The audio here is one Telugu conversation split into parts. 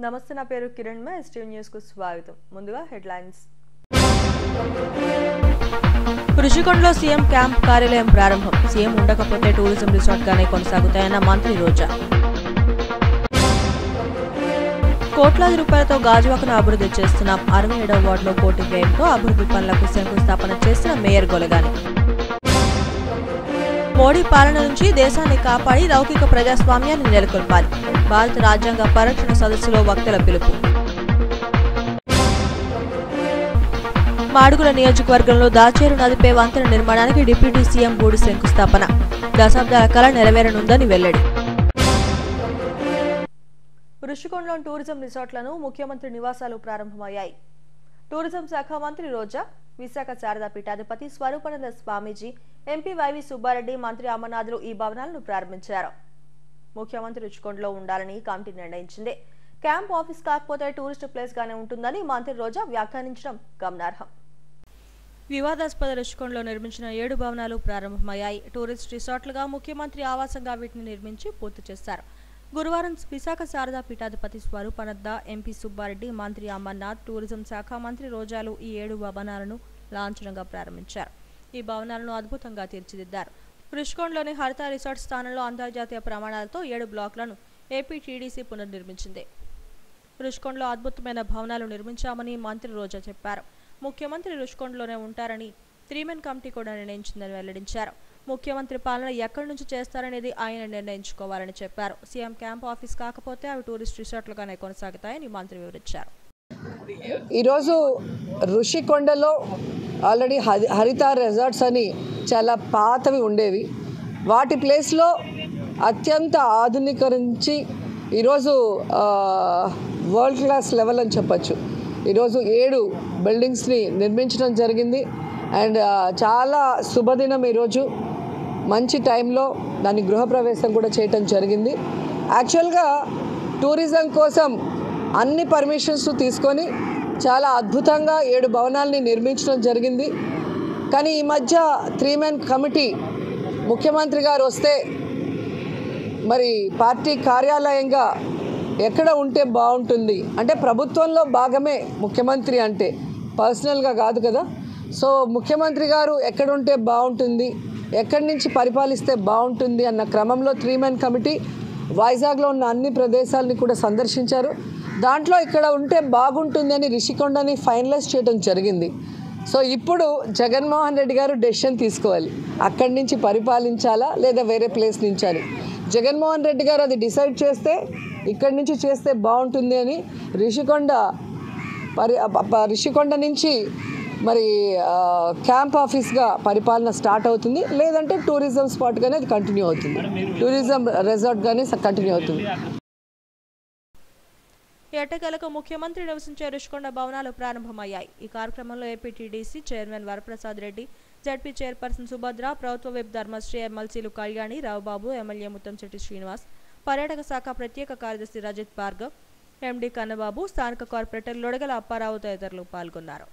నమస్తే నా పేరు కిరణ్ మే ఎస్టీవ్ న్యూస్ కు స్వాగతం ముందుగా హెడ్లైన్స్ ఋషికొండలో సీఎం క్యాంప్ కార్యాలయం ప్రారంభం సీఎం ఉండకపోతే టూరిజం రిసార్ట్ గానే కొనసాగుతాయన్న మంత్రి రోజా కోట్లాది రూపాయలతో గాజువాకను అభివృద్ధి చేస్తున్నాం అరవై ఏడవ వార్డులో కోటి వ్యయంతో అభివృద్ధి పనులకు శంకుస్థాపన చేసిన మేయర్ గొలగాని మోడీ పాలన నుంచి దేశాన్ని కాపాడి లౌకిక ప్రజాస్వామ్యాన్ని నెలకొల్పాలి భారత రాజ్యాంగ పరిరక్షణ సదస్సులో వక్తల పిలుపు మాడుగుల నియోజకవర్గంలో దాచేరు నదిపై వంతెన నిర్మాణానికి డిప్యూటీ సీఎం బూడి శంకుస్థాపన దశాబ్దాల కళ నెరవేరనుందని వెల్లడి ఋషికొండలో టూరిజం రిసార్ట్లను ముఖ్యమంత్రి నివాసాలు ప్రారంభమయ్యాయి టూరిజం శాఖ మంత్రి రోజా విశాఖ శారదా పీఠాధిపతి స్వరూపానంద స్వామీజీ ఎంపీ వైవి సుబ్బారెడ్డి మంత్రి అమర్నాథులు ఈ భవనాలను ప్రారంభించారు ముఖ్యమంత్రి రుచికొండలో ఉండాలని కమిటీ నిర్ణయించింది క్యాంప్ ఆఫీస్ కాకపోతే టూరిస్ట్ ప్లేస్ గానే ఉంటుందని మంత్రి రోజా వ్యాఖ్యానించడం గమనార్హం వివాదాస్పద రుచికొండలో నిర్మించిన ఏడు భవనాలు ప్రారంభమయ్యాయి టూరిస్ట్ రిసార్ట్లుగా ముఖ్యమంత్రి ఆవాసంగా వీటిని నిర్మించి పూర్తి చేశారు గురువారం విశాఖ శారదా పీఠాధిపతి స్వరూపానంద ఎంపీ సుబ్బారెడ్డి మంత్రి అమర్నాథ్ టూరిజం శాఖ మంత్రి రోజాలు ఈ ఏడు భవనాలను లాంఛనంగా ప్రారంభించారు ఈ భవనాలను అద్భుతంగా తీర్చిదిద్దారు రుషికొండలోని హరిత రిసార్ట్ స్థానంలో అంతర్జాతీయ ప్రమాణాలతో ఏడు బ్లాక్లను ఏపీ టీడీసీ పునర్నిర్మించింది రుషికొండలో అద్భుతమైన భవనాలు నిర్మించామని మంత్రి రోజా చెప్పారు ముఖ్యమంత్రి రుషికొండలోనే ఉంటారని త్రీమెన్ కమిటీ కూడా నిర్ణయించిందని వెల్లడించారు ముఖ్యమంత్రి పాలన ఎక్కడి నుంచి చేస్తారనేది ఆయన నిర్ణయించుకోవాలని చెప్పారు సీఎం క్యాంప్ ఆఫీస్ కాకపోతే అవి టూరిస్ట్ రిసార్ట్లుగానే కొనసాగుతాయని మంత్రి వివరించారు ఈరోజు ఋషికొండలో ఆల్రెడీ హరి హరిత రిసార్ట్స్ అని చాలా పాతవి ఉండేవి వాటి ప్లేస్లో అత్యంత ఆధునీకరించి ఈరోజు వరల్డ్ క్లాస్ లెవెల్ అని చెప్పచ్చు ఈరోజు ఏడు బిల్డింగ్స్ని నిర్మించడం జరిగింది అండ్ చాలా శుభదినం ఈరోజు మంచి టైంలో దాని గృహప్రవేశం కూడా చేయటం జరిగింది యాక్చువల్గా టూరిజం కోసం అన్ని పర్మిషన్స్ తీసుకొని చాలా అద్భుతంగా ఏడు భవనాల్ని నిర్మించడం జరిగింది కానీ ఈ మధ్య త్రీ మెన్ కమిటీ ముఖ్యమంత్రి గారు వస్తే మరి పార్టీ కార్యాలయంగా ఎక్కడ ఉంటే బాగుంటుంది అంటే ప్రభుత్వంలో భాగమే ముఖ్యమంత్రి అంటే పర్సనల్గా కాదు కదా సో ముఖ్యమంత్రి గారు ఎక్కడ ఉంటే బాగుంటుంది ఎక్కడి నుంచి పరిపాలిస్తే బాగుంటుంది అన్న క్రమంలో త్రీ మెన్ కమిటీ వైజాగ్లో ఉన్న అన్ని ప్రదేశాలని కూడా సందర్శించారు దాంట్లో ఇక్కడ ఉంటే బాగుంటుంది అని రిషికొండని ఫైనలైజ్ చేయడం జరిగింది సో ఇప్పుడు జగన్మోహన్ రెడ్డి గారు డెసిషన్ తీసుకోవాలి అక్కడి నుంచి పరిపాలించాలా లేదా వేరే ప్లేస్ నుంచి అని జగన్మోహన్ రెడ్డి గారు అది డిసైడ్ చేస్తే ఇక్కడి నుంచి చేస్తే బాగుంటుంది అని రిషికొండ పరి ప- ప- రిషికొండ నుంచి మరి ఆ, క్యాంప్ ఆఫీస్గా పరిపాలన స్టార్ట్ అవుతుంది లేదంటే టూరిజం స్పాట్గానే అది కంటిన్యూ అవుతుంది టూరిజం రెసార్ట్గానే కంటిన్యూ అవుతుంది ఎట్టకేలకు ముఖ్యమంత్రి నివసించే రుషికొండ భవనాలు ప్రారంభమయ్యాయి ఈ కార్యక్రమంలో AP TDC chairman Varaprasad Reddy ZP chairperson Subhadra ప్రభుత్వ విప్ ధర్మశ్రీ ఎమ్మెల్సీలు కళ్యాణి రావుబాబు ఎమ్మెల్యే ముత్తంశెట్టి శ్రీనివాస్ పర్యాటక శాఖ ప్రత్యేక కార్యదర్శి రజత్ భార్గవ్ ఎండి కన్నబాబు స్థానిక కార్పొరేటర్ లొడగల అప్పారావు తదితరులు పాల్గొన్నారు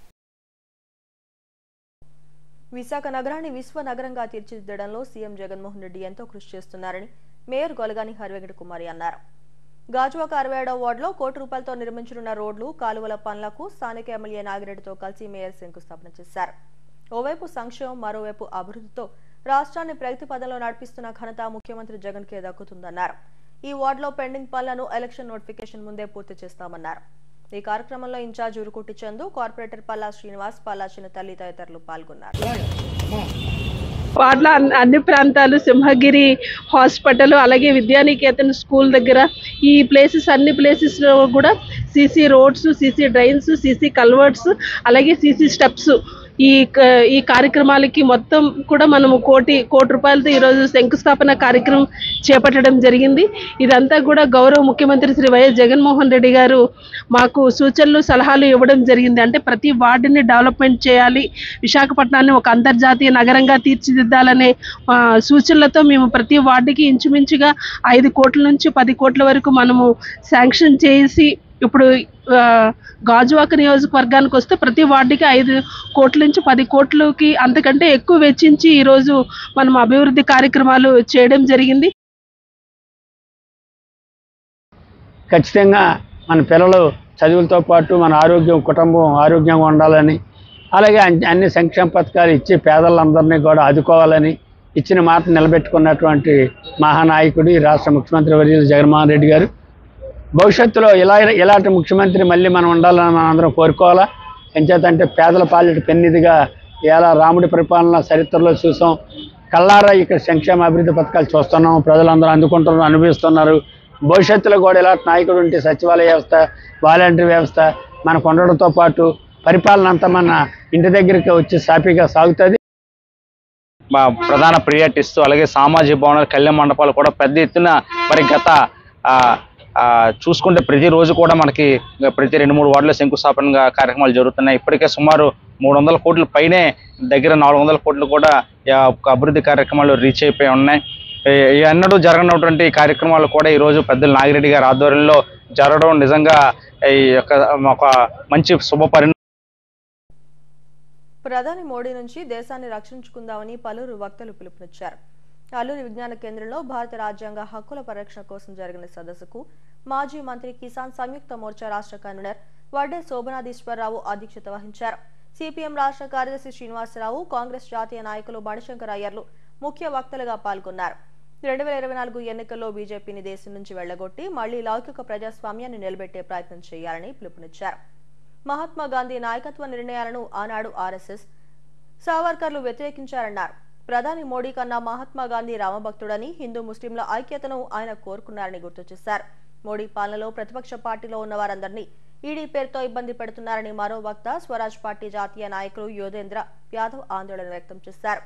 విశాఖ నగరాన్ని విశ్వ నగరంగా తీర్చిదిద్దడంలో సీఎం జగన్మోహన్ రెడ్డి ఎంతో కృషి చేస్తున్నారని మేయర్ గొలగాని హరివెంకట కుమారి అన్నారు గాజువాక అరవై ఏడవ వార్డులో కోటి రూపాయలతో నిర్మించనున్న రోడ్లు కాలువల పనులకు స్థానిక ఎమ్మెల్యే నాగిరెడ్డితో కలిసి మేయర్ శంకుస్థాపన చేశారు ఓవైపు సంక్షేమం మరోవైపు అభివృద్ధితో రాష్ట్రాన్ని ప్రగతి పదంలో నడిపిస్తున్న ఘనత ముఖ్యమంత్రి జగన్కే దక్కుతుందన్నారు ఈ వార్డులో పెండింగ్ పనులను ఎలక్షన్ నోటిఫికేషన్ ముందే పూర్తి చేస్తామన్నారు ఈ కార్యక్రమంలో ఇన్ఛార్జ్ ఉరుకుటి చందు కార్పొరేటర్ పల్లా శ్రీనివాస్ పల్లా చిన్న తల్లి తదితరులు పాల్గొన్నారు వార్డులో అన్ని- అన్ని ప్రాంతాలు సింహగిరి హాస్పిటల్ అలాగే విద్యానికేతన్ స్కూల్ దగ్గర ఈ ప్లేసెస్ అన్ని ప్లేసెస్లో కూడా CC roads CC drains CC culverts అలాగే సీసీ స్టెప్స్ ఈ క- ఈ కార్యక్రమాలకి మొత్తం కూడా మనము కోటి కోటి రూపాయలతో ఈరోజు శంకుస్థాపన కార్యక్రమం చేపట్టడం జరిగింది ఇదంతా కూడా గౌరవ ముఖ్యమంత్రి శ్రీ వైఎస్ జగన్మోహన్ రెడ్డి గారు మాకు సూచనలు సలహాలు ఇవ్వడం జరిగింది అంటే ప్రతి వార్డుని డెవలప్మెంట్ చేయాలి విశాఖపట్నాన్ని ఒక అంతర్జాతీయ నగరంగా తీర్చిదిద్దాలనే ఆ, సూచనలతో మేము ప్రతి వార్డుకి ఇంచుమించుగా ఐదు కోట్ల నుంచి పది కోట్ల వరకు మనము శాంక్షన్ చేసి ఇప్పుడు ఆ, గాజువాక నియోజకవర్గానికి వస్తే ప్రతి వార్డుకి ఐదు కోట్ల నుంచి పది కోట్లకి అంతకంటే ఎక్కువ వెచ్చించి ఈరోజు మనం అభివృద్ధి కార్యక్రమాలు చేయడం జరిగింది ఖచ్చితంగా మన పిల్లలు చదువులతో పాటు మన ఆరోగ్యం కుటుంబం ఆరోగ్యంగా ఉండాలని అలాగే అన్- అన్ని సంక్షేమ పథకాలు ఇచ్చి పేదలందరినీ కూడా ఆదుకోవాలని ఇచ్చిన మాట నిలబెట్టుకున్నటువంటి మహానాయకుడు ఈ రాష్ట్ర ముఖ్యమంత్రి వర్యులు జగన్మోహన్ రెడ్డి గారు భవిష్యత్తులో ఇలా ఇలాంటి ముఖ్యమంత్రి మళ్ళీ మనం ఉండాలని మనం అందరం కోరుకోవాలా ఎంచేతంటే పేదల పాలిట పెన్నిదిగా ఎలా రాముడి పరిపాలన చరిత్రలో చూసాం కల్లారా ఇక్కడ సంక్షేమ అభివృద్ధి పథకాలు చూస్తున్నాం ప్రజలందరూ అందుకుంటున్నారు అనుభవిస్తున్నారు భవిష్యత్తులో కూడా ఇలాంటి నాయకుడు ఉంటే సచివాలయ వ్యవస్థ వాలంటరీ వ్యవస్థ మనకు ఉండడంతో పాటు పరిపాలన అంతా మన ఇంటి దగ్గరికి వచ్చి సాఫీగా సాగుతుంది మా ప్రధాన ప్రియారిటీ ఇస్తూ అలాగే సామాజిక భవనాలు కళ్యాణ మండపాలు కూడా పెద్ద ఎత్తున మరి గత ఆ, ఆ, చూసుకుంటే ప్రతిరోజు కూడా మనకి ప్రతి రెండు మూడు వార్డులో శంకుస్థాపన కార్యక్రమాలు జరుగుతున్నాయి ఇప్పటికే సుమారు మూడు వందల కోట్ల పైనే దగ్గర నాలుగు వందల కోట్లు కూడా ఈ యొక్క అభివృద్ధి కార్యక్రమాలు రీచ్ అయిపోయి ఉన్నాయి ఈ- ఈ అన్నడూ జరగనటువంటి కార్యక్రమాలు కూడా ఈరోజు పెద్దల నాగిరెడ్డి గారి ఆధ్వర్యంలో జరగడం నిజంగా ఈ యొక్క ఒక మంచి శుభ పరిణామం ప్రధాని మోడీ నుంచి దేశాన్ని రక్షించుకుందామని పలువురు వక్తలు పిలుపునిచ్చారు అల్లూరి విజ్ఞాన కేంద్రంలో భారత రాజ్యాంగ హక్కుల పరిరక్షణ కోసం జరిగిన సదస్సుకు మాజీ మంత్రి కిసాన్ సంయుక్త మోర్చా రాష్ట్ర కన్వీనర్ వడ్డే శోభనాధీశ్వరరావు అధ్యక్షత వహించారు సిపిఎం రాష్ట్ర కార్యదర్శి శ్రీనివాసరావు కాంగ్రెస్ జాతీయ నాయకులు బణశంకర్ అయ్యర్లు ముఖ్య వక్తలుగా పాల్గొన్నారు రెండు వేల ఇరవై నాలుగు ఎన్నికల్లో బీజేపీని దేశం నుంచి వెళ్లగొట్టి మళ్లీ లౌకిక ప్రజాస్వామ్యాన్ని నిలబెట్టే ప్రయత్నం చేయాలని పిలుపునిచ్చారు మహాత్మా గాంధీ నాయకత్వ నిర్ణయాలను ఆనాడు ఆర్ఎస్ఎస్ సావర్కర్లు వ్యతిరేకించారన్నారు ప్రధాని మోడీ కన్నా మహాత్మా గాంధీ రామభక్తుడని హిందూ ముస్లింల ఐక్యతను ఆయన కోరుకున్నారని గుర్తు చేశారు మోడీ పాలనలో ప్రతిపక్ష పార్టీలో ఉన్న వారందరినీ ఈడీ పేరుతో ఇబ్బంది పెడుతున్నారని మరో వక్త స్వరాజ్ పార్టీ జాతీయ నాయకులు యోధేంద్ర యాదవ్ ఆందోళన వ్యక్తం చేశారు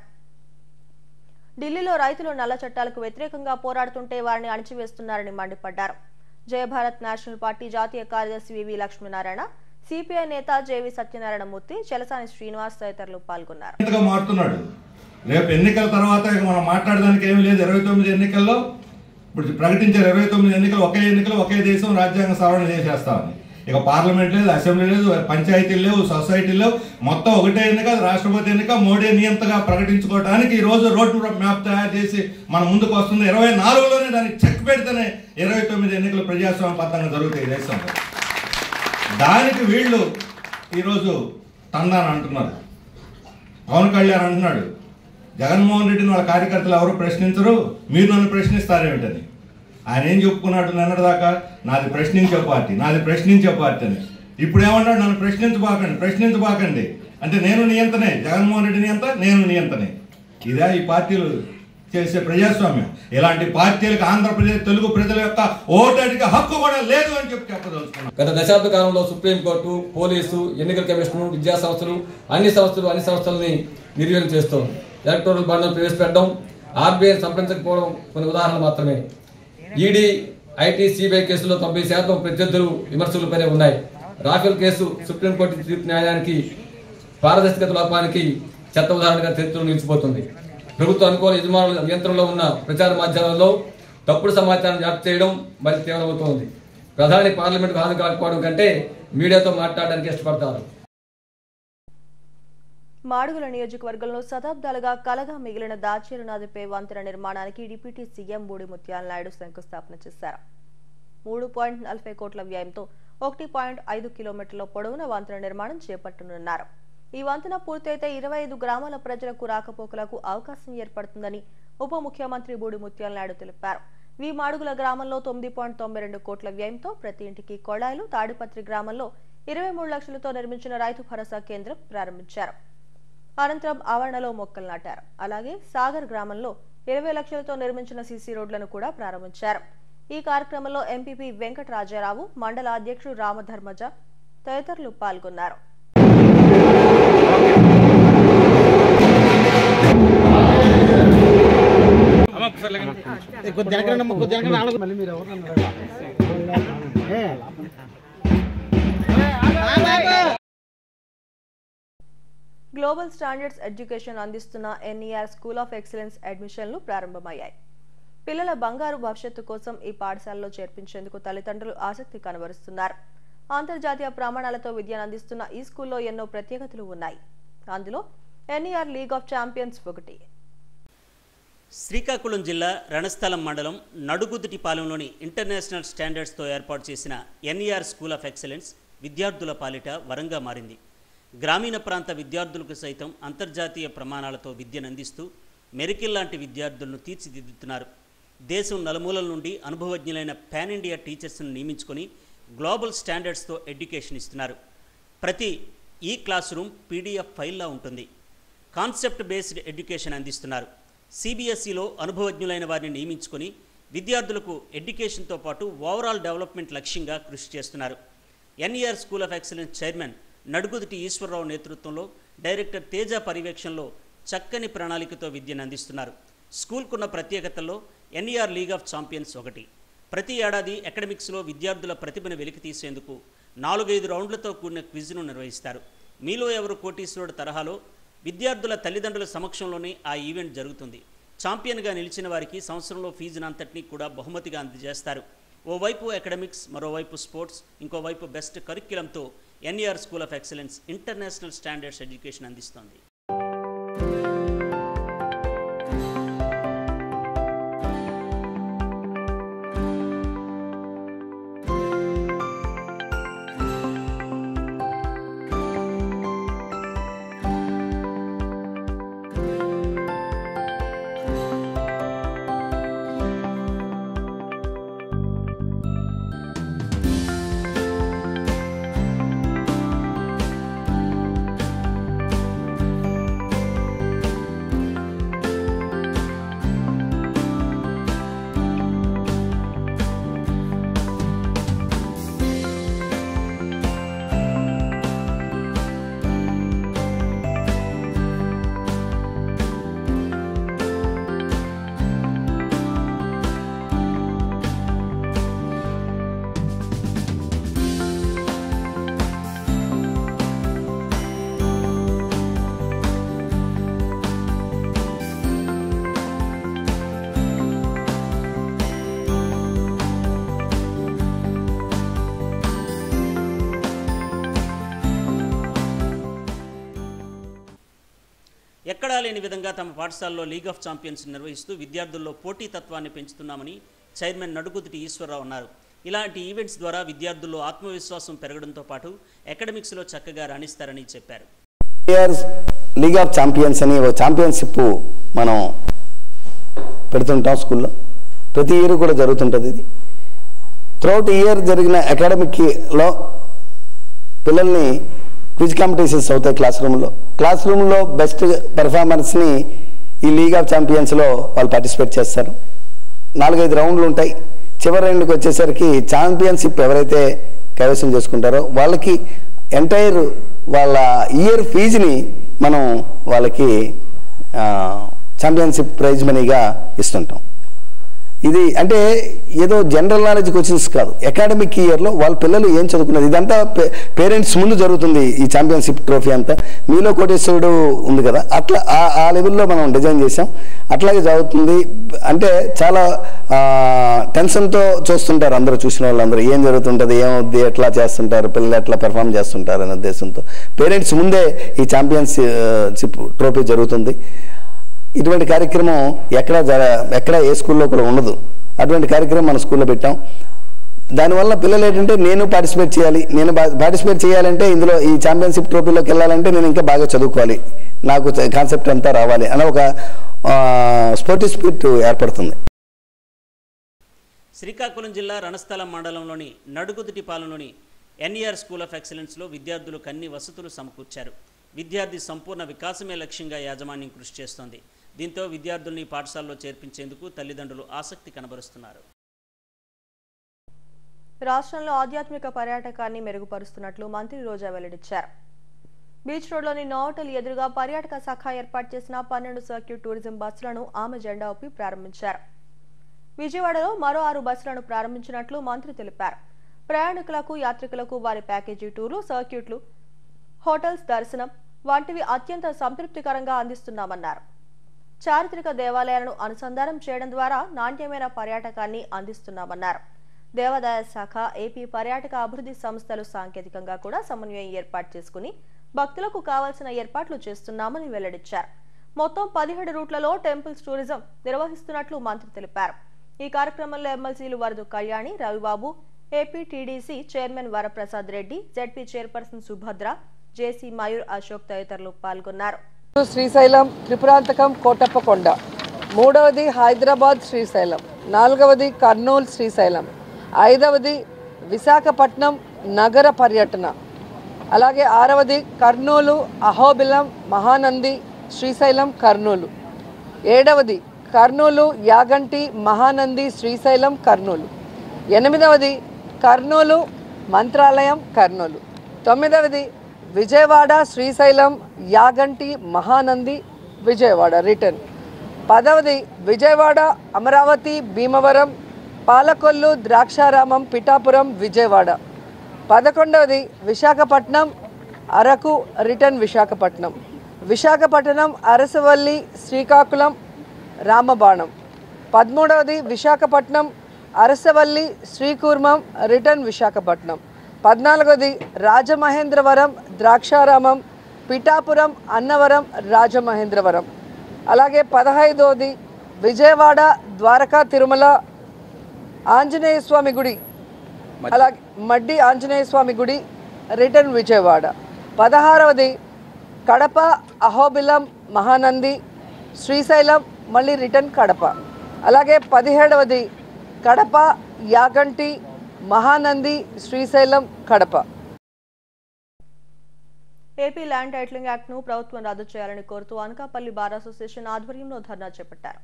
ఢిల్లీలో రైతులు నల్ల చట్టాలకు వ్యతిరేకంగా పోరాడుతుంటే వారిని అణిచివేస్తున్నారని మండిపడ్డారు జయభారత్ నేషనల్ పార్టీ జాతీయ కార్యదర్శి వివి లక్ష్మీనారాయణ సిపిఐ నేత జేవి సత్యనారాయణ మూర్తి చలసాని శ్రీనివాస్ తదితరులు పాల్గొన్నారు గా మారుతున్నాడు రేపు ఎన్నికల తర్వాత ఇక మనం మాట్లాడడానికి ఏమీ లేదు ఇరవై తొమ్మిది ఎన్నికల్లో ఇప్పుడు ప్రకటించారు ఇరవై తొమ్మిది ఎన్నికలు ఒకే ఎన్నికలు ఒకే దేశం రాజ్యాంగ సవరణ చేసేస్తామని ఇక పార్లమెంట్ లేదు అసెంబ్లీ లేదు పంచాయతీలు లేవు సొసైటీలు లేవు మొత్తం ఒకటే ఎన్నిక రాష్ట్రపతి ఎన్నిక మోడీ నియంతగా ప్రకటించుకోవడానికి ఈ రోజు రోడ్ మ్యాప్ తయారు చేసి మన ముందుకు వస్తుంది ఇరవై నాలుగులోనే దానికి చెక్ పెడితేనే ఇరవై తొమ్మిది ఎన్నికలు ప్రజాస్వామ్యబద్ధంగా జరుగుతాయి ఈ దేశంలో దానికి వీళ్ళు ఈరోజు తందాని అంటున్నారు పవన్ కళ్యాణ్ అంటున్నాడు జగన్మోహన్ రెడ్డిని వాళ్ళ కార్యకర్తలు ఎవరు ప్రశ్నించరు మీరు నన్ను ప్రశ్నిస్తారేమిటని ఆయన ఏం చెప్పుకున్నాడు నిన్నటిదాకా నాది ప్రశ్నించే పార్టీ నాది ప్రశ్నించే పార్టీ అని ఇప్పుడు ఏమన్నాడు నన్ను ప్రశ్నించబాకండి ప్రశ్నించబాకండి అంటే నేను నియంతనే జగన్మోహన్ రెడ్డి నియంత నేను నియంతనే ఇదే ఈ పార్టీలు చేసే ప్రజాస్వామ్యం ఇలాంటి పార్టీలకు ఆంధ్రప్రదేశ్ తెలుగు ప్రజల యొక్క ఓటు అడిగే హక్కు కూడా లేదు అని చెప్పి చెప్పదలుచుకున్నాను గత దశాబ్ద కాలంలో సుప్రీంకోర్టు పోలీసు ఎన్నికల కమిషన్ విద్యా సంస్థలు అన్ని సంస్థలు అన్ని సంస్థలని నిర్వీర్యం చేస్తోంది ఎలక్టోరల్ బండ్లను ప్రవేశపెట్టడం ఆర్బీఐ సంప్రదించకపోవడం కొన్ని ఉదాహరణలు మాత్రమే ఈడీ ఐటీ సిబిఐ కేసులో తొంభై శాతం ప్రత్యర్థులు విమర్శలపైనే ఉన్నాయి రాఫెల్ కేసు సుప్రీంకోర్టు తీర్పు న్యాయానికి పారదర్శకత లోపానికి చెత్త ఉదాహరణగా చరిత్రలో నిలిచిపోతుంది ప్రభుత్వ అనుకూల యజమానుల నియంత్రణలో ఉన్న ప్రచార మాధ్యమాలలో తప్పుడు సమాచారం వ్యాప్తి చేయడం మరి తీవ్రమవుతోంది ప్రధాని పార్లమెంట్కు హాజరు కాకపోవడం కంటే మీడియాతో మాట్లాడడానికి ఇష్టపడతారు మాడుగుల నియోజకవర్గంలో శతాబ్దాలుగా కలగా మిగిలిన దాచేరు నదిపై వంతెన నిర్మాణానికి డిప్యూటీ సీఎం బూడి ముత్యాల నాయుడు శంకుస్థాపన చేశారు మూడు పాయింట్ నలభై కోట్ల వ్యయంతో ఒకటి పాయింట్ ఐదు కిలోమీటర్ల పొడవున వంతెన నిర్మాణం చేపట్టనున్నారు ఈ వంతెన పూర్తయితే ఇరవై ఐదు గ్రామాల ప్రజలకు రాకపోకలకు అవకాశం ఏర్పడుతుందని ఉప ముఖ్యమంత్రి బూడి ముత్యాల నాయుడు తెలిపారు వి మాడుగుల గ్రామంలో తొమ్మిది పాయింట్ తొంభై రెండు కోట్ల వ్యయంతో ప్రతి ఇంటికి కొళాయిలు తాడిపత్రి గ్రామంలో ఇరవై మూడు లక్షలతో నిర్మించిన రైతు భరోసా కేంద్రం ప్రారంభించారు అనంతరం ఆవరణలో మొక్కలు నాటారు అలాగే సాగర్ గ్రామంలో ఇరవై లక్షలతో నిర్మించిన సీసీ రోడ్లను కూడా ప్రారంభించారు ఈ కార్యక్రమంలో ఎంపీపీ వెంకట రాజారావు మండల అధ్యక్షుడు రామధర్మజ తదితరులు పాల్గొన్నారు గ్లోబల్ స్టాండర్డ్స్ ఎడ్యుకేషన్ అందిస్తున్న ఎన్ఈఆర్ స్కూల్ ఆఫ్ ఎక్సలెన్స్ అడ్మిషన్లు ప్రారంభమయ్యాయి పిల్లల బంగారు భవిష్యత్తు కోసం ఈ పాఠశాలలో చేర్పించేందుకు తల్లిదండ్రులు ఆసక్తి కనబరుస్తున్నారు అంతర్జాతీయ ప్రమాణాలతో విద్యను అందిస్తున్న ఈ స్కూల్లో ఎన్నో ప్రత్యేకతలు ఉన్నాయి అందులో ఎన్ఈఆర్ లీగ్ ఆఫ్ ఛాంపియన్స్ ఒకటి శ్రీకాకుళం జిల్లా రణస్థలం మండలం నడుగుదిటిపాలెంలోని ఇంటర్నేషనల్ స్టాండర్డ్స్తో ఏర్పాటు చేసిన ఎన్ఈఆర్ స్కూల్ ఆఫ్ ఎక్సలెన్స్ విద్యార్థుల పాలిట వరంగా మారింది గ్రామీణ ప్రాంత విద్యార్థులకు సైతం అంతర్జాతీయ ప్రమాణాలతో విద్యను అందిస్తూ మెరికిల్ లాంటి విద్యార్థులను తీర్చిదిద్దుతున్నారు దేశం నలుమూలల నుండి అనుభవజ్ఞులైన పాన్ ఇండియా టీచర్స్ను నియమించుకొని గ్లోబల్ స్టాండర్డ్స్తో ఎడ్యుకేషన్ ఇస్తున్నారు ప్రతి ఈ క్లాస్ రూమ్ పీడిఎఫ్ ఫైల్లా ఉంటుంది కాన్సెప్ట్ బేస్డ్ ఎడ్యుకేషన్ అందిస్తున్నారు సిబిఎస్ఈలో అనుభవజ్ఞులైన వారిని నియమించుకొని విద్యార్థులకు ఎడ్యుకేషన్తో పాటు ఓవరాల్ డెవలప్మెంట్ లక్ష్యంగా కృషి చేస్తున్నారు NER school of excellence chairman Nadugudidi Eswara Rao నేతృత్వంలో డైరెక్టర్ తేజ పర్యవేక్షణలో చక్కని ప్రణాళికతో విద్యను అందిస్తున్నారు స్కూల్కున్న ప్రత్యేకతల్లో ఎన్ఈఆర్ లీగ్ ఆఫ్ ఛాంపియన్స్ ఒకటి ప్రతి ఏడాది అకాడమిక్స్లో విద్యార్థుల ప్రతిభను వెలికి తీసేందుకు నాలుగైదు రౌండ్లతో కూడిన క్విజ్ను నిర్వహిస్తారు మీలో ఎవరు కోటీశ్వరుడు తరహాలో విద్యార్థుల తల్లిదండ్రుల సమక్షంలోనే ఆ ఈవెంట్ జరుగుతుంది ఛాంపియన్గా నిలిచిన వారికి సంవత్సరంలో ఫీజును అంతటినీ కూడా బహుమతిగా అందజేస్తారు ఓవైపు అకాడమిక్స్ మరోవైపు స్పోర్ట్స్ ఇంకోవైపు బెస్ట్ కరిక్యులంతో NER school of excellence international standards education అందిస్తోంది ఎక్కడా లేని విధంగా తమ పాఠశాలలో లీగ్ ఆఫ్ ఛాంపియన్స్ నిర్వహిస్తూ విద్యార్థుల్లో పోటీతత్వాన్ని పెంచుతున్నామని చైర్మన్ నడుగుదిటి ఈశ్వరరావు అన్నారు ఇలాంటి ఈవెంట్స్ ద్వారా విద్యార్థుల్లో ఆత్మవిశ్వాసం పెరగడంతో పాటు అకాడమిక్స్లో చక్కగా రాణిస్తారని చెప్పారు ఇయర్స్ లీగ్ ఆఫ్ ఛాంపియన్స్ అని ఒక ఛాంపియన్షిప్ మనం పెడుతుంటాం స్కూల్లో ప్రతి ఇయర్ కూడా జరుగుతుంటుంది ఇది త్రూఅవుట్ ఇయర్ జరిగిన అకాడమిక్లో పిల్లల్ని క్విజ్ కాంపిటీషన్స్ అవుతాయి క్లాస్ రూమ్లో క్లాస్ రూమ్లో బెస్ట్ పెర్ఫార్మెన్స్ని ఈ లీగ్ ఆఫ్ ఛాంపియన్స్లో వాళ్ళు పార్టిసిపేట్ చేస్తారు నాలుగైదు రౌండ్లు ఉంటాయి చివరి రౌండ్కి వచ్చేసరికి ఛాంపియన్షిప్ ఎవరైతే కైవసం చేసుకుంటారో వాళ్ళకి ఎంటైర్ వాళ్ళ ఇయర్ ఫీజుని మనం వాళ్ళకి ఛాంపియన్షిప్ ప్రైజ్ మనీగా ఇస్తుంటాం ఇది అంటే ఏదో జనరల్ నాలెడ్జ్ క్వశ్చన్స్ కాదు అకాడమిక్ ఇయర్లో వాళ్ళ పిల్లలు ఏం చదువుకున్నారు ఇదంతా పేరెంట్స్ ముందు జరుగుతుంది ఈ ఛాంపియన్షిప్ ట్రోఫీ అంతా మీలో కోటేశ్వరుడు ఉంది కదా అట్లా ఆ ఆ లెవెల్లో మనం డిజైన్ చేసాం అట్లాగే జరుగుతుంది అంటే చాలా టెన్షన్తో చూస్తుంటారు అందరూ చూసిన వాళ్ళందరూ ఏం జరుగుతుంటుంది ఏమవుద్ది ఎట్లా చేస్తుంటారు పిల్లలు ఎట్లా పెర్ఫామ్ చేస్తుంటారు అనే ఉద్దేశంతో పేరెంట్స్ ముందే ఈ ఛాంపియన్షిప్ ట్రోఫీ జరుగుతుంది ఇటువంటి కార్యక్రమం ఎక్కడ జర ఎక్కడ ఏ స్కూల్లో కూడా ఉండదు అటువంటి కార్యక్రమం మన స్కూల్లో పెట్టాం దానివల్ల పిల్లలు ఏంటంటే నేను పార్టిసిపేట్ చేయాలి నేను పార్టిసిపేట్ చేయాలంటే ఇందులో ఈ ఛాంపియన్షిప్ ట్రోఫీలోకి వెళ్ళాలంటే నేను ఇంకా బాగా చదువుకోవాలి నాకు కాన్సెప్ట్ అంతా రావాలి అనే ఒక స్పోర్టివ్ స్పిరిట్ ఏర్పడుతుంది శ్రీకాకుళం జిల్లా రణస్థలం మండలంలోని నడుగుదిటిపాలెంలోని ఎన్ఈఆర్ స్కూల్ ఆఫ్ ఎక్సలెన్స్లో విద్యార్థులకు అన్ని వసతులు సమకూర్చారు విద్యార్థి సంపూర్ణ వికాసమే లక్ష్యంగా యాజమాన్యం కృషి చేస్తోంది దీంతో విద్యార్థుల్ని పాఠశాలలో చేర్పించేందుకు తల్లిదండ్రులు ఆసక్తి కనబరుస్తున్నారు రాష్ట్రంలో ఆధ్యాత్మిక పర్యాటకాన్ని మెరుగుపరుస్తున్నట్లు మంత్రి రోజా వెల్లడించారు బీచ్ రోడ్లోని నోటల్ ఎదురుగా పర్యాటక శాఖ ఏర్పాటు చేసిన పన్నెండు సర్క్యూట్ టూరిజం బస్సులను ఆమె జెండా ఊపి ప్రారంభించారు విజయవాడలో మరో ఆరు బస్సులను ప్రారంభించినట్లు మంత్రి తెలిపారు ప్రయాణికులకు యాత్రికులకు వారి ప్యాకేజీ టూర్లు సర్క్యూట్లు హోటల్స్ దర్శనం వంటివి అత్యంత సంతృప్తికరంగా అందిస్తున్నామన్నారు చారిత్రక దేవాలయాలను అనుసంధానం చేయడం ద్వారా నాణ్యమైన పర్యాటకాన్ని అందిస్తున్నామన్నారు దేవాదాయ శాఖ ఏపీ పర్యాటక అభివృద్ధి సంస్థలు సాంకేతికంగా కూడా సమన్వయం ఏర్పాటు చేసుకుని భక్తులకు కావాల్సిన ఏర్పాట్లు చేస్తున్నామని వెల్లడించారు మొత్తం పదిహేడు రూట్లలో టెంపుల్స్ టూరిజం నిర్వహిస్తున్నట్లు మంత్రి తెలిపారు ఈ కార్యక్రమంలో ఎమ్మెల్సీలు Varadu Kalyani Ravibabu AP TDC chairman Varaprasad Reddy ZP chairperson Subhadra JC Mayur Ashok తదితరులు పాల్గొన్నారు శ్రీశైలం త్రిపురాంతకం కోటప్పకొండ మూడవది హైదరాబాద్ శ్రీశైలం నాలుగవది కర్నూలు శ్రీశైలం ఐదవది విశాఖపట్నం నగర పర్యటన అలాగే ఆరవది కర్నూలు అహోబిలం మహానంది శ్రీశైలం కర్నూలు ఏడవది కర్నూలు యాగంటి మహానంది శ్రీశైలం కర్నూలు ఎనిమిదవది కర్నూలు మంత్రాలయం కర్నూలు తొమ్మిదవది విజయవాడ శ్రీశైలం యాగంటి మహానంది విజయవాడ రిటర్న్ పదవది విజయవాడ అమరావతి భీమవరం పాలకొల్లు ద్రాక్షారామం పిఠాపురం విజయవాడ పదకొండవది విశాఖపట్నం అరకు రిటర్న్ విశాఖపట్నం విశాఖపట్నం అరసవల్లి శ్రీకాకుళం రామబాణం పదమూడవది విశాఖపట్నం అరసవల్లి శ్రీకూర్మం రిటర్న్ విశాఖపట్నం పద్నాలుగవది రాజమహేంద్రవరం ద్రాక్షారామం పిఠాపురం అన్నవరం రాజమహేంద్రవరం అలాగే పదహైదవది విజయవాడ ద్వారకా తిరుమల ఆంజనేయ స్వామి గుడి అలాగే మడ్డి ఆంజనేయ స్వామి గుడి రిటర్న్ విజయవాడ పదహారవది కడప అహోబిలం మహానంది శ్రీశైలం మళ్ళీ రిటర్న్ కడప అలాగే పదిహేడవది Kadapa Yaganti Mahanandi Srisailam Kadapa AP land titling act ను ప్రభుత్వం రద్దు చేయాలని కోరుతూ అనకాపల్లి బార్ అసోసియేషన్ ఆధ్వర్యంలో ధర్నా చేపట్టారు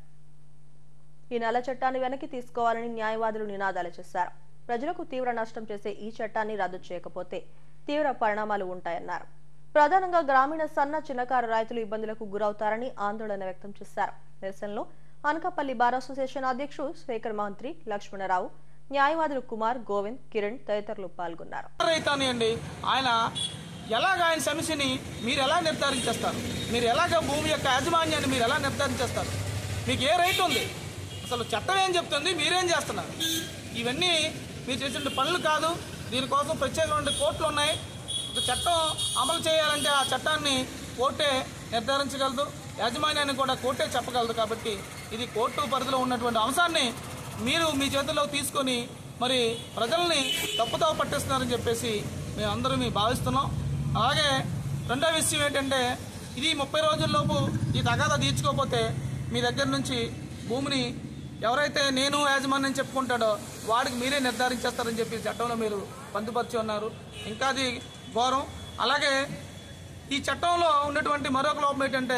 ఈ నెల చట్టాన్ని వెనక్కి తీసుకోవాలని న్యాయవాదులు నినాదాలు చేశారు ప్రజలకు తీవ్ర నష్టం చేసే ఈ చట్టాన్ని రద్దు చేయకపోతే తీవ్ర పరిణామాలు ఉంటాయన్నారు ప్రధానంగా గ్రామీణ సన్న చిన్నకారు రైతులు ఇబ్బందులకు గురవుతారని ఆందోళన వ్యక్తం చేశారు నిరసనలో అనకాపల్లి బార్ అసోసియేషన్ అధ్యక్షుడు శేఖర్ మంత్రి లక్ష్మణరావు న్యాయవాదులు కుమార్ గోవింద్ కిరణ్ తదితరులు పాల్గొన్నారు రైతానియండి ఆయన ఎలాగ ఆయన సమస్యని మీరు ఎలా నిర్ధారించేస్తారు మీరు ఎలాగ భూమి యొక్క యాజమాన్యాన్ని మీరు ఎలా నిర్ధారించేస్తారు మీకు ఏ రైట్ ఉంది అసలు చట్టం ఏం చెప్తుంది మీరేం చేస్తున్నారు ఇవన్నీ మీరు చేసిన పనులు కాదు దీనికోసం ప్రత్యేకమైన కోర్టులు ఉన్నాయి ఒక చట్టం అమలు చేయాలంటే ఆ చట్టాన్ని కోర్టే నిర్ధారించగలదు యాజమాన్యాన్ని కూడా కోర్టే చెప్పగలదు కాబట్టి ఇది కోర్టు పరిధిలో ఉన్నటువంటి అంశాన్ని మీరు మీ చేతుల్లోకి తీసుకొని మరి ప్రజల్ని తప్పుతో పట్టిస్తున్నారని చెప్పేసి మేము అందరూ మీ భావిస్తున్నాం అలాగే రెండో విషయం ఏంటంటే ఇది ముప్పై రోజుల్లోపు ఈ తగాదా తీర్చుకోకపోతే మీ దగ్గర నుంచి భూమిని ఎవరైతే నేను యాజమాన్యం చెప్పుకుంటాడో వాడికి మీరే నిర్ధారించేస్తారని చెప్పి చట్టంలో మీరు పొందుపరిచి ఉన్నారు ఇంకా అది ఘోరం అలాగే ఈ చట్టంలో ఉన్నటువంటి మరొక లోపం ఏంటంటే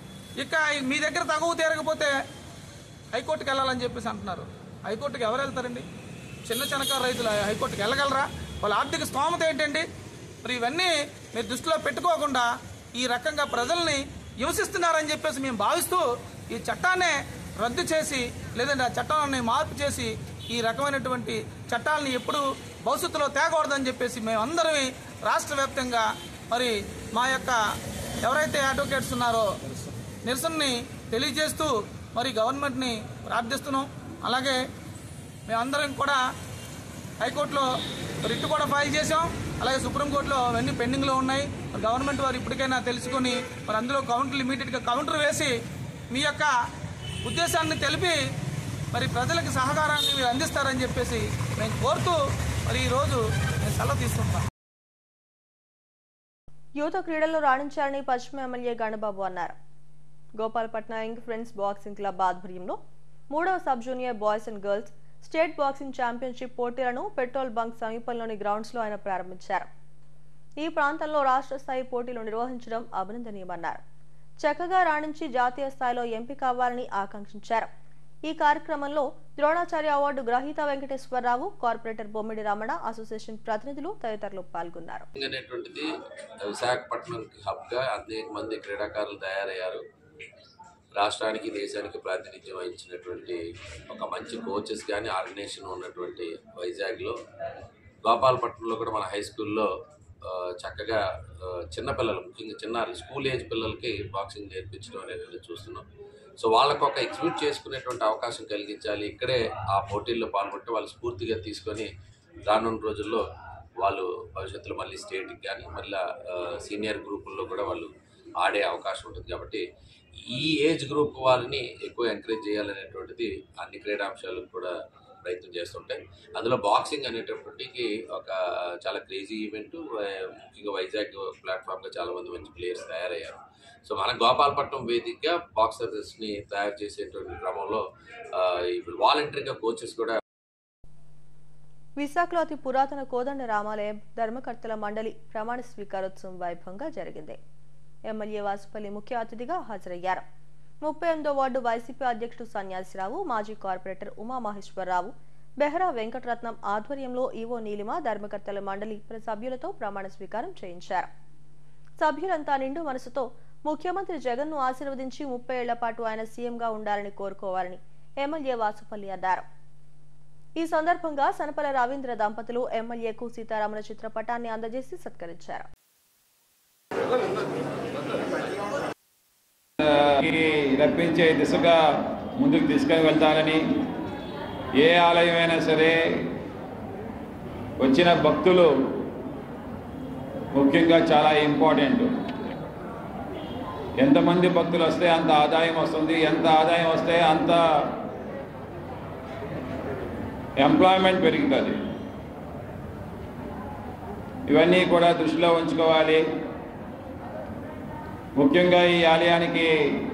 ఇక మీ దగ్గర తగువ తీరకపోతే హైకోర్టుకి వెళ్ళాలని చెప్పేసి అంటున్నారు హైకోర్టుకి ఎవరు వెళ్తారండి చిన్న చిన్నకారు రైతులు హైకోర్టుకి వెళ్ళగలరా వాళ్ళ ఆర్థిక స్తోమత ఏంటండి మరి ఇవన్నీ మీరు దృష్టిలో పెట్టుకోకుండా ఈ రకంగా ప్రజల్ని హింసిస్తున్నారని చెప్పేసి మేము భావిస్తూ ఈ చట్టాన్నే రద్దు చేసి లేదంటే ఆ చట్టాన్ని మార్పు చేసి ఈ రకమైనటువంటి చట్టాలని ఎప్పుడు భవిష్యత్తులో తేకూడదని చెప్పేసి మేము అందరం రాష్ట్ర వ్యాప్తంగా మరి మా యొక్క ఎవరైతే అడ్వకేట్స్ ఉన్నారో నిరసనని తెలియజేస్తూ మరి గవర్నమెంట్ని ప్రార్థిస్తున్నాం అలాగే మేమందరం కూడా హైకోర్టులో రిట్ కూడా ఫైల్ చేసాం అలాగే సుప్రీంకోర్టులో అవన్నీ పెండింగ్లో ఉన్నాయి మరి గవర్నమెంట్ వారు ఇప్పటికైనా తెలుసుకొని మరి అందులో కౌంటర్ ఇమీడియట్గా కౌంటర్ వేసి మీ యొక్క ఉద్దేశాన్ని తెలిపి మరి ప్రజలకు సహకారాన్ని మీరు అందిస్తారని చెప్పేసి మేము కోరుతూ మరి ఈరోజు నేను సెలవు తీసుకుంటాం యువత క్రీడల్లో రాణించాలని పశ్చిమ ఎమ్మెల్యే గణబాబు అన్నారు Gopalapatnam young friends boxing club ఆధ్వర్యంలో మూడవ sub junior boys and girls state boxing championship పోటీలను పెట్రోల్ బంక్ సమీపంలోని గ్రౌండ్స్లో ఆయన ప్రారంభించారు ఈ ప్రాంతంలో రాష్ట్ర స్థాయి పోటీలు నిర్వహించడం అభినందనీయమన్నారు చక్కగా రాణించి జాతీయ స్థాయిలో ఎంపిక అవ్వాలని ఆకాంక్షించారు ఈ కార్యక్రమంలో ద్రోణాచార్య అవార్డు గ్రహీత వెంకటేశ్వరరావు కార్పొరేటర్ బొమ్మిడి రమణ అసోసియేషన్ ప్రతినిధులు తదితరులు పాల్గొన్నారు అనేటువంటిది విశాఖపట్నం హబ్గా అనేక మంది క్రీడాకారులు తయారయ్యారు రాష్ట్రానికి దేశానికి ప్రాతినిధ్యం వహించినటువంటి ఒక మంచి కోచెస్ కానీ ఆర్గనైజేషన్ ఉన్నటువంటి వైజాగ్లో గోపాలపట్నంలో కూడా మన హై స్కూల్లో ఆ, చక్కగా ఆ, చిన్నపిల్లలు ముఖ్యంగా చిన్న స్కూల్ ఏజ్ పిల్లలకి బాక్సింగ్ నేర్పించడం అనేది చూస్తున్నాం సో వాళ్ళకు ఒక ఎగ్జిబిట్ చేసుకునేటువంటి అవకాశం కలిగించాలి ఇక్కడే ఆ పోటీల్లో పాల్గొంటే వాళ్ళు స్ఫూర్తిగా తీసుకొని రానున్న రోజుల్లో వాళ్ళు భవిష్యత్తులో మళ్ళీ స్టేట్కి కానీ మళ్ళీ సీనియర్ గ్రూపుల్లో కూడా వాళ్ళు ఆడే అవకాశం ఉంటుంది కాబట్టి ఈ ఏజ్ గ్రూప్ వాళ్ళని ఎక్కువ ఎంకరేజ్ చేయాలనేటువంటిది అన్ని క్రీడాంశాలకు కూడా ప్రయత్నం చేస్తుంటాయి అందులో బాక్సింగ్ అనేటప్పటికి ఒక చాలా క్రేజీ ఈవెంట్ ముఖ్యంగా వైజాగ్ ప్లాట్ఫామ్గా చాలా మంది మంచి ప్లేయర్స్ తయారయ్యారు సో మన గోపాలపట్నం వేదికగా బాక్సర్స్ని తయారు చేసేటువంటి క్రమంలో ఆ, ఇప్పుడు వాలంటరీగా కోచెస్ కూడా విశాఖలో అతి పురాతన కోదండ రామాలయం ధర్మకర్తల మండలి ప్రమాణ స్వీకారోత్సవం వైభవంగా జరిగింది ఎమ్మెల్యే వాసుపల్లి ముఖ్య అతిథిగా హాజరయ్యారు ముప్పై ఎనిమిదో వార్డు వైసీపీ అధ్యక్షుడు సన్యాసిరావు మాజీ కార్పొరేటర్ ఉమామహేశ్వరరావు బెహ్రా వెంకటరత్నం ఆధ్వర్యంలో ఈవో నీలిమ ధర్మకర్తల మండలి సభ్యులతో ప్రమాణ స్వీకారం చేయించారు సభ్యులంతా నిండు మనసుతో ముఖ్యమంత్రి జగన్ను ఆశీర్వదించి ముప్పై ఏళ్ల పాటు ఆయన సీఎంగా ఉండాలని కోరుకోవాలని ఎమ్మెల్యే వాసుపల్లి అన్నారు ఈ సందర్భంగా సనపల రవీంద్ర దంపతులు ఎమ్మెల్యేకు సీతారాముల చిత్రపటాన్ని అందజేసి సత్కరించారు ఈ రప్పించే దిశగా ముందుకు తీసుకొని వెళ్తానని ఏ ఆలయమైనా సరే వచ్చిన భక్తులు ముఖ్యంగా చాలా ఇంపార్టెంట్ ఎంతమంది భక్తులు వస్తే అంత ఆదాయం వస్తుంది ఎంత ఆదాయం వస్తే అంత ఎంప్లాయ్మెంట్ పెరుగుతుంది ఇవన్నీ కూడా దృష్టిలో ఉంచుకోవాలి ముఖ్యంగా ఈ ఆలయానికి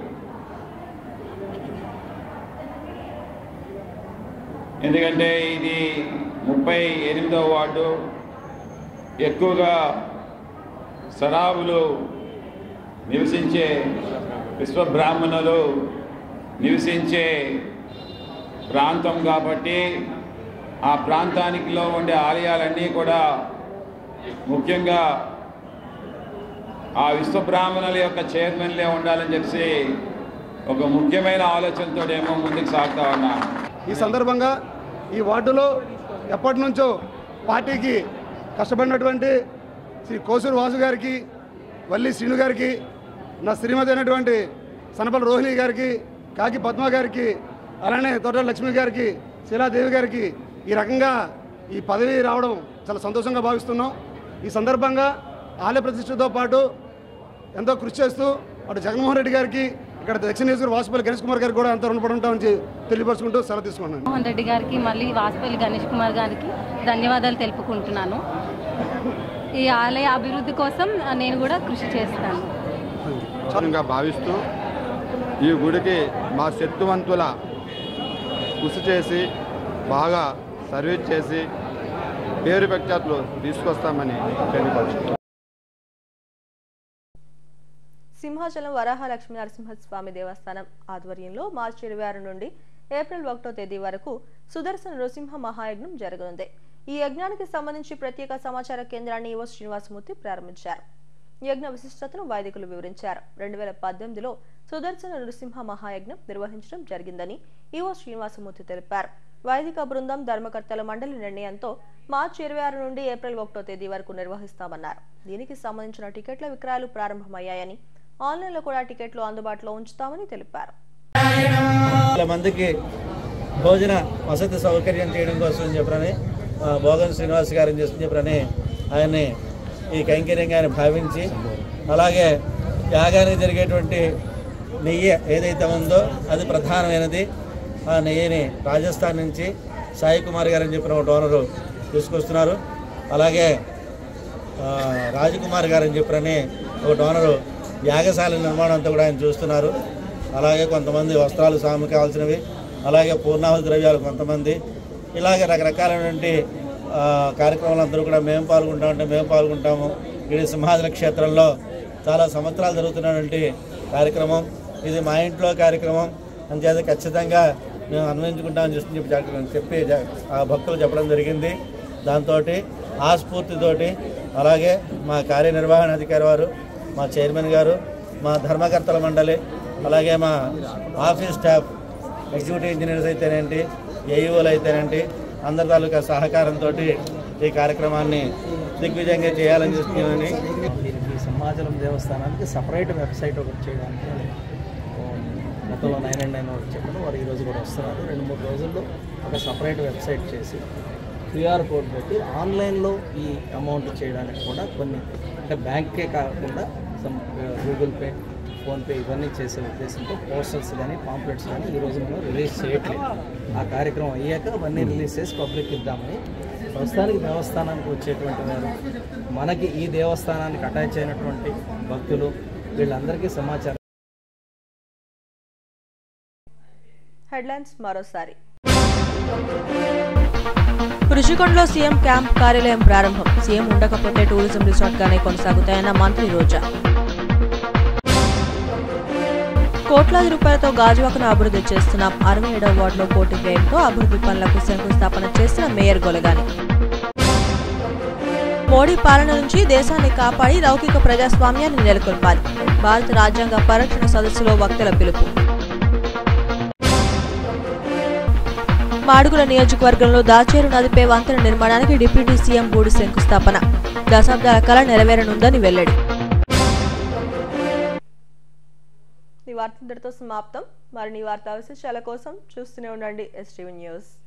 ఎందుకంటే ఇది ముప్పై ఎనిమిదవ వార్డు ఎక్కువగా సరాబులు నివసించే విశ్వబ్రాహ్మణులు నివసించే ప్రాంతం కాబట్టి ఆ ప్రాంతానికిలో ఉండే ఆలయాలన్నీ కూడా ముఖ్యంగా ఆ విశ్వబ్రాహ్మణుల యొక్క చైర్మన్లే ఉండాలని చెప్పి ఒక ముఖ్యమైన ఆలోచనతో ఏమో ముందుకు సాగుతా ఉన్నా ఈ సందర్భంగా ఈ వార్డులో ఎప్పటి నుంచో పార్టీకి కష్టపడినటువంటి శ్రీ కోసూరు వాసు గారికి వల్లి శ్రీను గారికి నా శ్రీమతి అయినటువంటి సనపల రోహిణి గారికి కాకి పద్మ గారికి అలానే తోట లక్ష్మి గారికి శీలాదేవి గారికి ఈ రకంగా ఈ పదవి రావడం చాలా సంతోషంగా భావిస్తున్నాం ఈ సందర్భంగా ఆలయ ప్రతిష్టతో పాటు ఎంతో కృషి చేస్తూ అటు జగన్మోహన్ రెడ్డి గారికి ఇక్కడ దక్షిణ నియోజకవర్గ వాసుపల్లి గణేష్ కుమార్ గారికి కూడా ఎంతో రుణపడి ఉంటామని తెలియపరుచుకుంటూ సెలవు తీసుకున్నాను మోహన్ రెడ్డి గారికి మళ్ళీ వాసుపల్లి గణేష్ కుమార్ గారికి ధన్యవాదాలు తెలుపుకుంటున్నాను ఈ ఆలయ అభివృద్ధి కోసం నేను కూడా కృషి చేస్తాను గా భావిస్తూ ఈ గుడికి మా శక్తివంతుల కృషి చేసి బాగా సర్వీస్ చేసి పేరు ప్రఖ్యాతులు తీసుకొస్తామని తెలియపరుచుకుంటున్నాను సింహాచలం వరాహ లక్ష్మీ నరసింహస్వామి దేవస్థానం ఆధ్వర్యంలో మార్చి ఇరవై ఆరు నుండి ఏప్రిల్ ఒకటో తేదీ వరకు సుదర్శన నృసింహ మహాయజ్ఞం జరగనుంది ఈ యజ్ఞానికి సంబంధించి ప్రత్యేక సమాచార కేంద్రాన్ని ఈవో శ్రీనివాసమూర్తి ప్రారంభించారు యజ్ఞ విశిష్టతను వైదికులు వివరించారు రెండు వేల పద్దెనిమిదిలో సుదర్శన నృసింహ మహాయజ్ఞం నిర్వహించడం జరిగిందని ఈవో శ్రీనివాసమూర్తి తెలిపారు వైదిక బృందం ధర్మకర్తల మండలి నిర్ణయంతో మార్చి ఇరవై ఆరు నుండి ఏప్రిల్ ఒకటో తేదీ వరకు నిర్వహిస్తామన్నారు దీనికి సంబంధించిన టికెట్ల విక్రయాలు ప్రారంభమయ్యాయని ఆన్లైన్లో కూడా టికెట్లు అందుబాటులో ఉంచుతామని తెలిపారు వేల మందికి భోజన వసతి సౌకర్యం చేయడం కోసం అని చెప్పని ఆ, భోగన్ శ్రీనివాస్ గారిని చేసి చెప్పని ఆయన్ని ఈ కైంకర్యంగా ఆయన భావించి అలాగే యాగానికి జరిగేటువంటి నెయ్యి ఏదైతే ఉందో అది ప్రధానమైనది ఆ నెయ్యిని రాజస్థాన్ నుంచి సాయి కుమార్ గారు అని చెప్పిన ఒక డోనరు తీసుకొస్తున్నారు అలాగే ఆ, రాజకుమార్ గారు అని చెప్పని ఒక డోనరు యాగశాల నిర్మాణం అంతా కూడా ఆయన చూస్తున్నారు అలాగే కొంతమంది వస్త్రాలు సాము కావాల్సినవి అలాగే పూర్ణాహుతి ద్రవ్యాలు కొంతమంది ఇలాగే రకరకాలైనటువంటి ఆ, కార్యక్రమాలు అందరూ కూడా మేము పాల్గొంటామంటే మేము పాల్గొంటాము ఇది సింహాచల క్షేత్రంలో చాలా సంవత్సరాలు జరుగుతున్నటువంటి కార్యక్రమం ఇది మా ఇంట్లో కార్యక్రమం అంచేత ఖచ్చితంగా మేము అన్వయించుకుంటామని చెప్పి చెప్పి చెప్పి జ- ఆ భక్తులు చెప్పడం జరిగింది దాంతో ఆ స్ఫూర్తితోటి అలాగే మా కార్యనిర్వహణ అధికారి వారు మా చైర్మన్ గారు మా ధర్మకర్తల మండలి అలాగే మా ఆఫీస్ స్టాఫ్ ఎగ్జిక్యూటివ్ ఇంజనీర్స్ అయితేనేంటి ఏఈఓలు అయితేనేంటి అందరి తాలూకా సహకారంతో ఈ కార్యక్రమాన్ని దిగ్విజయంగా చేయాలని చూస్తున్నామని దీనికి సింహాచలం దేవస్థానానికి సపరేట్ వెబ్సైట్ ఒకటి చేయడానికి ఉమ్, గతంలో నైన్ అండ్ నైన్ ఒకటి చెప్పాను వారు ఈరోజు కూడా వస్తున్నారు రెండు మూడు రోజుల్లో ఒక సపరేట్ వెబ్సైట్ చేసి క్యూఆర్ కోడ్ పెట్టి ఆన్లైన్లో ఈ అమౌంట్ చేయడానికి కూడా కొన్ని అంటే బ్యాంకే కాకుండా సమ్ గూగుల్ పే ఫోన్పే ఇవన్నీ చేసే ఉద్దేశంతో పోస్టర్స్ కానీ పాంప్లెట్స్ కానీ ఈ రోజు మనం రిలీజ్ చేయట్లేదు ఆ కార్యక్రమం అయ్యాక అవన్నీ రిలీజ్ చేసి పబ్లిక్ ఇద్దామని ప్రస్తుతానికి దేవస్థానానికి వచ్చేటువంటి వారు మనకి ఈ దేవస్థానానికి అటాచ్ అయినటువంటి భక్తులు వీళ్ళందరికీ సమాచారం హెడ్లైన్స్ మరోసారి రుషికొండలో సీఎం క్యాంప్ కార్యాలయం ప్రారంభం సీఎం ఉండకపోతే టూరిజం రిసార్ట్ గానే కొనసాగుతాయన్న మంత్రి రోజా కోట్లాది రూపాయలతో గాజువాకను అభివృద్ధి చేస్తున్నాం అరవై ఏడవ వార్డులో కోటి వ్యయంతో అభివృద్ధి పనులకు శంకుస్థాపన చేసిన మేయర్ గొలగాని మోడీ పాలన నుంచి దేశాన్ని కాపాడి లౌకిక ప్రజాస్వామ్యాన్ని నెలకొల్పాలి భారత రాజ్యాంగ పరిరక్షణ సదస్సులో వక్తల పిలుపు మాడుగుల నియోజకవర్గంలో దాచేరు నదిపై వంతెన నిర్మాణానికి డిప్యూటీ సీఎం బూడి శంకుస్థాపన దశాబ్దాల కళ నెరవేరనుందని వెల్లడి ఈ వార్త ఇంతటితో సమాప్తం మరిన్ని వార్తా విశేషాల కోసం చూస్తూనే ఉండండి ఎస్టీవీ న్యూస్